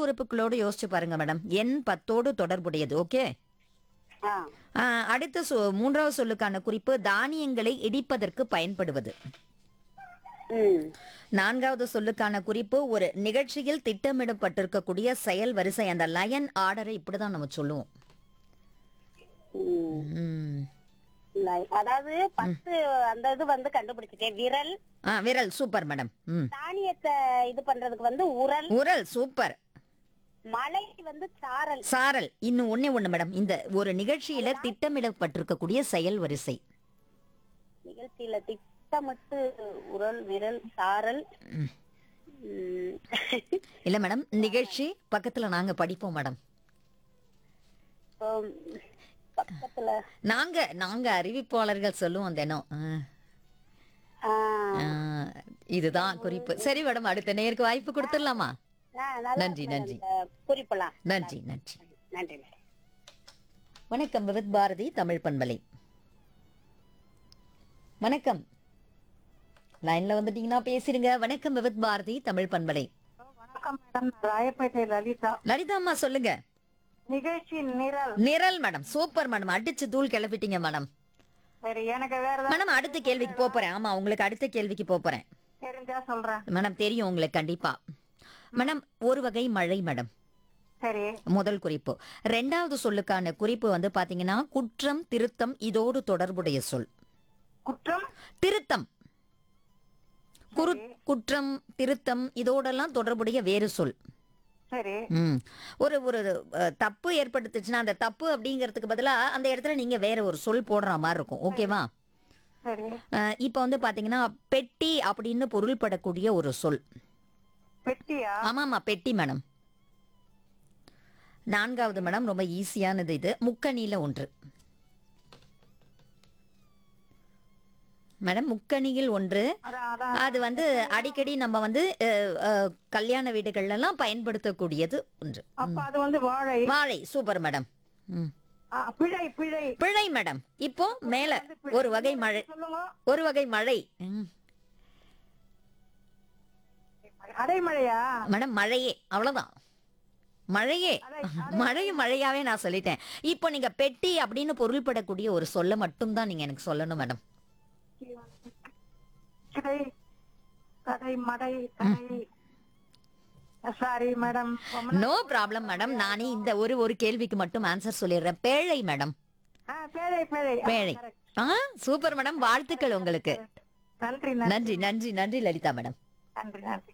உறுப்புகளோடு யோசிச்சு பாருங்க மேடம் எண் பத்தோடு தொடர்புடையது ஓகே ஆ ஆ, அடுத்த சொ மூன்றாவது சொல்லுக்கான குறிப்பு தானியங்களை இடிப்பதற்கு பயன்படுவது ம் நான்காவது சொல்லுக்கான குறிப்பு ஒரு நிகழ்ச்சியில் திட்டமிடப்பட்டிருக்கக்கூடிய செயல் வரிசை அந்த லயன் ஆர்டரை இப்படிதான் நம்ம சொல்லுவோம் ம். ம். லை- அதாவது பத்து அந்த இது வந்து கண்டுபிடிச்சிட்டேன் விரல் ஆ விரல் சூப்பர் மேடம் ம் தானியத்தை இது பண்றதுக்கு வந்து உரல் உரல் சூப்பர் மலை வந்து சாரல் சாரல் இன்னும் ஒண்ணே ஒண்ணு மேடம் இந்த ஒரு நிகழ்ச்சியில திட்டமிடப்பட்டிருக்கக்கூடிய செயல் வரிசை நிகழ்ச்சியில திட்டமிட்டு உரல் விரல் சாரல் ம். ம். இல்ல மேடம் நிகழ்ச்சி பக்கத்துல நாங்க படிப்போம் மேடம் உம், பக்கத்துல நாங்க நாங்க அறிவிப்பாளர்கள் சொல்லுவோம் தினம் ஆ. ஆ, ஆ, இதுதான் குறிப்பு சரி மேடம் அடுத்த நேருக்கு வாய்ப்பு கொடுத்துடலாமா ஆ, நல்லா நன்றி, இருக்கு நன்றி. இந்த குறிப்பெல்லாம் நன்றி நன்றி நன்றி மேடம் வணக்கம் விவித் பாரதி தமிழ் பண்பலை வணக்கம் லைன்ல வந்துட்டீங்கன்னா பேசிடுங்க வணக்கம் விவித் பாரதி தமிழ் பண்பலை வணக்கம் மேடம் ராயப்பேட்டை லலிதா லலிதாம்மா சொல்லுங்க நிகழ்ச்சி நிரல் நிரல் மேடம் சூப்பர் மேடம் அடிச்சு தூள் கிளப்பிட்டீங்க மேடம் சரி எனக்கு வேற மேடம் அடுத்த கேள்விக்கு போப் போறேன் ஆமா உங்களுக்கு அடுத்த கேள்விக்கு போப் போறேன் தெரிஞ்சா சொல்றேன் மேடம் தெரியும் உங்களுக்கு கண்டிப்பா மேடம் ஒரு வகை மழை மேடம் சரி முதல் குறிப்பு ரெண்டாவது சொல்லுக்கான குறிப்பு வந்து பாத்தீங்கன்னா குற்றம் திருத்தம் இதோடு தொடர்புடைய சொல் குற்றம் திருத்தம் குரு குற்றம் திருத்தம் இதோடெல்லாம் தொடர்புடைய வேறு சொல் சரி ம் ஒரு ஒரு அஹ், தப்பு ஏற்படுத்துச்சுன்னா அந்த தப்பு அப்படிங்கிறதுக்கு பதிலா அந்த இடத்துல நீங்க வேற ஒரு சொல் போடுற மாதிரி இருக்கும் ஓகேவா சரி அஹ், இப்போ வந்து பாத்தீங்கன்னா பெட்டி அப்படின்னு பொருள்படக்கூடிய ஒரு சொல் பெட்டியா ஆமாமா பெட்டி மேடம் நான்காவது மேடம் ரொம்ப ஈஸியானது இது முக்கணியில ஒன்று மேடம் முக்கணியில் ஒன்று அதான் அதான் அது வந்து அடிக்கடி நம்ம வந்து அஹ், அஹ், கல்யாண வீடுகள்ல எல்லாம் பயன்படுத்தக்கூடியது ஒன்று அப்ப அது வந்து வாழை வாழை சூப்பர் மேடம் ம். ஆ, பிழை பிழை பிழை மேடம் இப்போ மேல ஒரு வகை மழை சொல்லுங்க ஒரு வகை மழை ம். அடைமழையா மேடம் மழையே அவ்வளவுதான் மழையே மழையும் மழையாவே நான் சொல்லிட்டேன் இப்போ நீங்க பெட்டி அப்படின்னு பொருள்படக்கூடிய ஒரு சொல்ல மட்டும்தான் நீங்க எனக்கு சொல்லணும் மேடம் கிடை கடை மடை கடை sorry madam no problem madam நானே இந்த ஒரு ஒரு கேள்விக்கு மட்டும் ஆன்சர் சொல்லிடுறேன் பேழை மேடம் பேழை பேழை ஆ, பேழை correct. ஆ சூப்பர் மேடம் வாழ்த்துக்கள் உங்களுக்கு நன்றி நன்றி நன்றி நன்றி நன்றி லலிதா மேடம் நன்றி நன்றி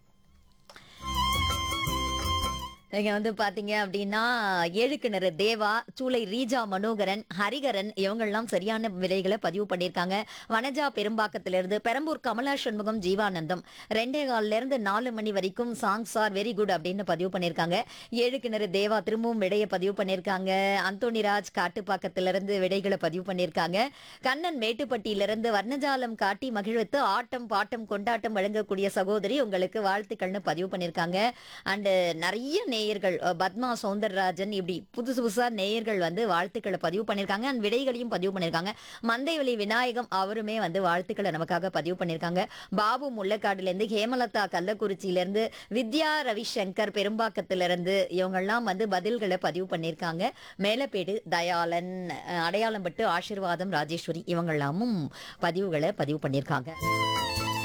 இங்க வந்து பாத்தீங்க அப்படின்னா ஏழுக்கிணறு தேவா சூளை ரீஜா மனோகரன் ஹரிகரன் இவங்கெல்லாம் சரியான விலைகளை பதிவு பண்ணியிருக்காங்க வனஜா பெரும்பாக்கத்திலிருந்து பெரம்பூர் கமலா சண்முகம் ஜீவானந்தம் ரெண்டே கால்ல இருந்து நாலு மணி வரைக்கும் சாங்ஸ் ஆர் வெரி குட் அப்படின்னு பதிவு பண்ணியிருக்காங்க ஏழுக்கிணறு தேவா திரும்பவும் விடையை பதிவு பண்ணியிருக்காங்க அந்தோணிராஜ் காட்டுப்பாக்கத்திலிருந்து விடைகளை பதிவு பண்ணியிருக்காங்க கண்ணன் மேட்டுப்பட்டியிலிருந்து வர்ணஜாலம் காட்டி மகிழ்வித்து ஆட்டம் பாட்டம் கொண்டாட்டம் வழங்கக்கூடிய சகோதரி உங்களுக்கு வாழ்த்துக்கள்னு பதிவு பண்ணியிருக்காங்க அண்ட் நிறைய நேயர்கள் அஹ், பத்மா சௌந்தரராஜன் இப்படி புதுசு புதுசா நேயர்கள் வந்து வாழ்த்துக்களை பதிவு பண்ணியிருக்காங்க அண்ட் விடைகளையும் பதிவு பண்ணியிருக்காங்க மந்தைவெளி விநாயகம் அவருமே வந்து வாழ்த்துக்களை நமக்காக பதிவு பண்ணியிருக்காங்க பாபு முள்ளக்காடுலேருந்து ஹேமலதா கள்ளக்குறிச்சியிலேருந்து வித்யா ரவிசங்கர் பெரும்பாக்கத்திலிருந்து இவங்கெல்லாம் வந்து பதில்களை பதிவு பண்ணியிருக்காங்க மேலப்பேடு தயாளன் அஹ், அடையாளம்பட்டு ஆசீர்வாதம் ராஜேஸ்வரி இவங்கெல்லாமும் பதிவுகளை பதிவு பண்ணியிருக்காங்க